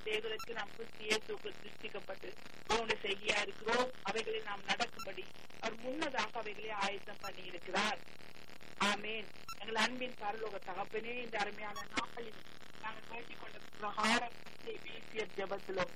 செய்வதற்கு நாம் கிறிஸ்து இயேசுக்குள் சிருஷ்டிக்கப்பட்டு தேவனுடைய செய்கையா இருக்கிறோம் அவைகளை நாம் நடக்கும்படி அவர் முன்னதாக அவைகளை ஆயத்தம் பண்ணி இருக்கிறார் ஆமேன் எங்கள் அன்பின் பரலோக தகப்பனே இந்த அருமையான நாளில் நாங்கள் வேண்டிக் கொண்ட பிரகாரம் வீசிய ஜபத்திலும்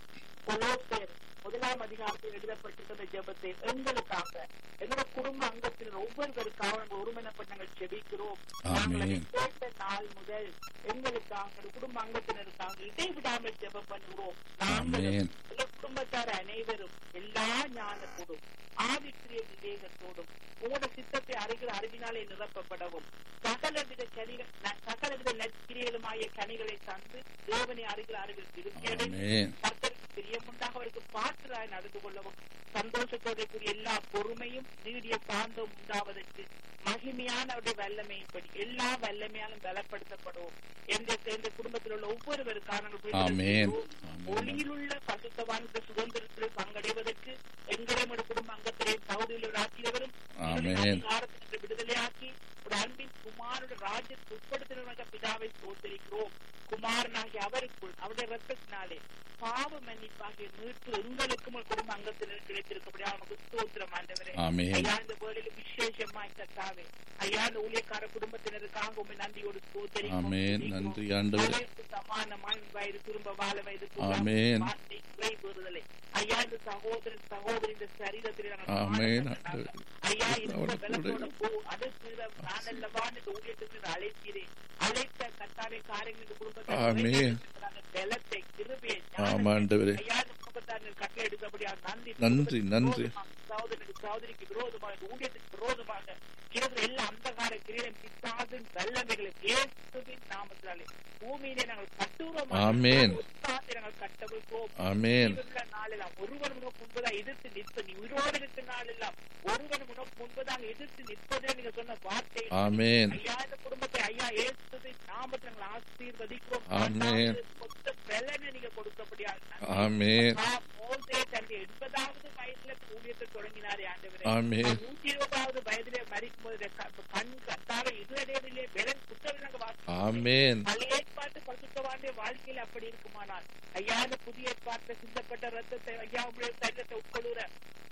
கொலோசேர் முதலாம் அதிகாரத்தில் எழுதப்பட்டிருக்கிற ஜபத்தை எங்களுக்காக எங்களோட குடும்ப அங்கத்தில் ஒவ்வொருவருக்காக நாங்கள் ஒருமனப்பட்டு நாங்கள் செபிக்கிறோம் நாங்கள் அதை ஆமென். கேட்ட நாள் முதல் எங்களுக்காக எங்கள் குடும்ப அங்கத்தினருக்காக இடைவிடாமல் ஜெபம் பண்ணுகிறோம் நாங்களும் ஆமென். எங்கள் குடும்பத்தார் அனைவரும் எல்லா ஞானத்தோடும் ஆவிக்குரிய விவேகத்தோடும் உங்களோட சித்தத்தை அறிகிற அறிவினாலே நிரப்பப்படவும் சகலவித கனிகள் ந- சகலவித நற்கிரியலுமாய கனிகளை தந்து தேவனை அறிகிற அறிவில் திருப்தியடைந்து ஆமென். கர்த்தருக்கு பிரியமுண்டாக அவருக்கு பாத்திராய் நடந்து கொள்ளவும் சந்தோஷத்தோட கூடிய எல்லா பொறுமையும் நீடிய சாந்தம் உண்டாவதற்கு மகிமையான அவருடைய வல்லமையின்படி எல்லா வல்லமையாலும் பலப்படுத்தப்படுவோம் எந்த எந்த குடும்பத்தில் உள்ள ஒவ்வொருவருக்கான நாங்கள் விடுதலை ஆமென். செய்வோம். ஆமென். ஒளியிலுள்ள பசுத்தவான்கள் சுதந்திரத்தில் பங்கடைவதற்கு எங்களுடைய குடும்ப அங்கத்திலே சகோதரிகள் ஆக்கியவரும் ஆமென். அதிகாரத்திற்கு விடுதலையாக்கி ஒரு அன்பின் குமாரோட ராஜ்யத்துக்கு உட்படுத்தினவங்க பிதாவை சோதரிக்கிறோம் குமாரனாகிய அவருக்குள் அவருடைய ரத்தத்தினாலே பாவ மன்னிப்பாகிய மீட்பு எங்களுக்கும் ஒரு குடும்ப அங்கத்தினர் கிடைத்திருக்கபடியா நமக்கு ஸ்தோத்திரம் ஆண்டவரே ஆமென். ஐயா இந்த வேளையில விசேஷமாய் கத்தாவே ஐயா இந்த ஊழியக்கார குடும்பத்தினருக்காக உண்மை நன்றியோடு ஸ்தோத்திரிக்கிறோம். ஆமென். நன்றி ஆண்டவரே. அனைத்து சமானமாய் உன் வயது திரும்ப வாழ வயது ஆமென். வார்த்தை குறைபடுதலை ஐயா இந்த சகோதரன் சகோதரி இந்த சரீரத்தில் நாங்கள் ஆமென். சமாதானப்பட்டாங்க. ஐயா இந்த அவரோட பலத்தோட போ அடுத்து நான் அல்லவா இந்த ஊழியத்துக்கு அழைக்கிறேன் அழைத்த கத்தாவே காரியங்கள் இந்த குடும்பத்தை ஆமென். நிறைவேற்றுகிறாங்க. பலத்தை கிருபையை ஞானத்தை ஆமா ஆண்டவரே ஐயா இந்த குடும்பத்தார்கள் கட்டளை எடுத்தபடியா நன்றி நன்றி, நன்றி. சகோதரனுக்கு சகோதரிக்கு விரோதமாக இந்த ஊழியத்துக்கு விரோதமாக இருக்கிற எல்லா அந்தகார கிரீடம் பிசாசின் வல்லமைகளை இயேசுவின் நாமத்தினாலே பூமியிலே நாங்கள் கட்டுறோம் ஆமென். உற்சாகத்தை நாங்கள் கட்டவிழ்ப்போம் ஆமென் ஜீவனுள்ள நாளெல்லாம் ஒருவர் உனக்கு முன்பதாக எதிர்த்து நிற்ப நீ உயிரோடு இருக்கிற நாளெல்லாம் ஒருவர் உனக்கு முன்பதாக எதிர்த்து நிற்பதே நீங்க சொன்ன வார்த்தை ஆமென் ஐயா இந்த குடும்பத்தை ஐயா இயேசுவின் நாமத்தை நாங்கள் ஆசீர்வதிக்கிறோம் ஆமென். மொத்த பலனை நீங்க கொடுத்தபடியாக ஆமென் மோசே தன்னுடைய எண்பதாவது வயதுல ஊழியத்தை தொடங்கினாரே ஆண்டவரே ஆமென். நூற்றி இருபதாவது வயதிலே மறிக்கும் போது கண் கத்தார இதுவரையிலே வெறும் புத்தகம் வாசிக்கிறோம் ஆமென் பழைய ஏற்பாட்டு பரிசுத்தவானுடைய வாழ்க்கையில அப்படி இருக்குமானால் ஐயா இந்த புதிய ஏற்பாட்டு சிந்தப்பட்ட ரத்தத்தை ஐயா உங்களுடைய சரீரத்தை உட்கொள்ளுற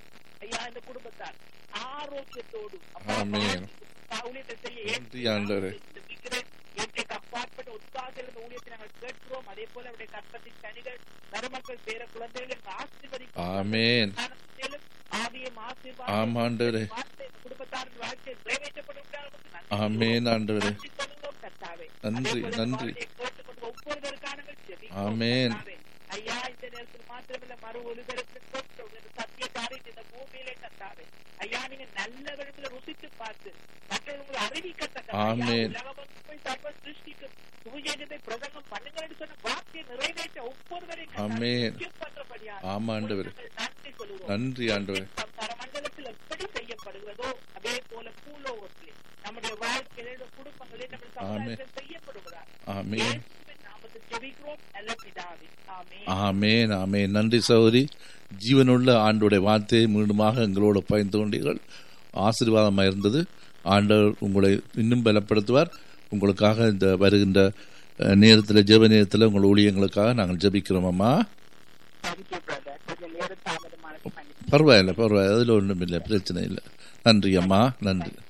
ஐயா இந்த குடும்பத்தார் ஆரோக்கியத்தோடு அப்பா, ஆமென். வாழ்க்கை, ஊழியத்தை செய்ய நன்றி ஆண்டவரே. இந்த விக்கிரன் இயற்கைக்கு அப்பாற்பட்ட உற்சாகத்தில் இந்த ஊழியத்தை நாங்கள் கேட்கிறோம் அதே போல அவருடைய கற்பத்தின் கனிகள் மருமக்கள் பேர குழந்தைகள் ஆசீர்வதிக்கும் ஆமென் ஞானத்திலும் ஆவியும் ஆசீர்வாதம் ஆமா ஆண்டவரே வார்த்தை இந்த குடும்பத்தாரின் வாழ்க்கை நிறைவேற்றப்படும் ஆமென் ஆண்டவரே நன்றி சொல்லுகிறோம் கர்த்தாவே. நன்றி, அதே போல நன்றி. வாழ்க்கையை கேட்டுக்கொண்டு ஒவ்வொருவருக்கான ஜெபிக்கிறோம் ஆமென். கர்த்தாவே. ஐயா இந்த நேரத்தில் மாத்திரமல்ல மறு ஒருவருக்கு சத்திய காரியத்தை இந்த பூமியிலே கத்தாவே ஐயா நீங்க நல்லவர்களை ருசித்து பார்த்து மற்றவர்களை அறிவிக்கத்தக்க ஆமென். உலகமொத்தம் சர்வ சிருஷ்டிக்கும் சுவிசேஷத்தை பிரசங்கம் பண்ணுங்கன்னு சொன்ன வார்த்தையை நிறைவேற்ற ஒவ்வொருவரையும் ஆமென். முக்கியப்படுறபடியாக ஆமா ஆண்டவரே நன்றி சொல்லுவோம் நன்றி ஆண்டவரே பரமண்டலத்தில் எப்படி செய்யப்படுகிறதோ அதே போல பூலோகத்திலே நம்முடைய வாழ்க்கையில குடும்பங்களில் நம்ம சமுதாயத்தில் செய்யப்படுவதா ஆமென் இயேசுவின் நாமத்தில் ஜெபிக்கிறோம் நல்ல பிதாவே ஆமென் ஆமேன் ஆமேன் நன்றி சகோதரி ஜீவனுள்ள ஆண்டோடைய வார்த்தையை மீண்டுமாக எங்களோட பயந்து கொண்டீர்கள் ஆசீர்வாதமாக இருந்தது ஆண்டவர் உங்களை இன்னும் பலப்படுத்துவார் உங்களுக்காக இந்த வருகின்ற அஹ், நேரத்தில் ஜெப நேரத்தில் உங்கள் ஊழியங்களுக்காக நாங்கள் ஜெபிக்கிறோம் அம்மா தேங்க்யூ பிரதர் கொஞ்சம் நேரம் தாமதமான பண்ணி பரவாயில்லை பரவாயில்லை அதில் ஒன்றும் இல்லை பிரச்சனை இல்லை நன்றி அம்மா நன்றி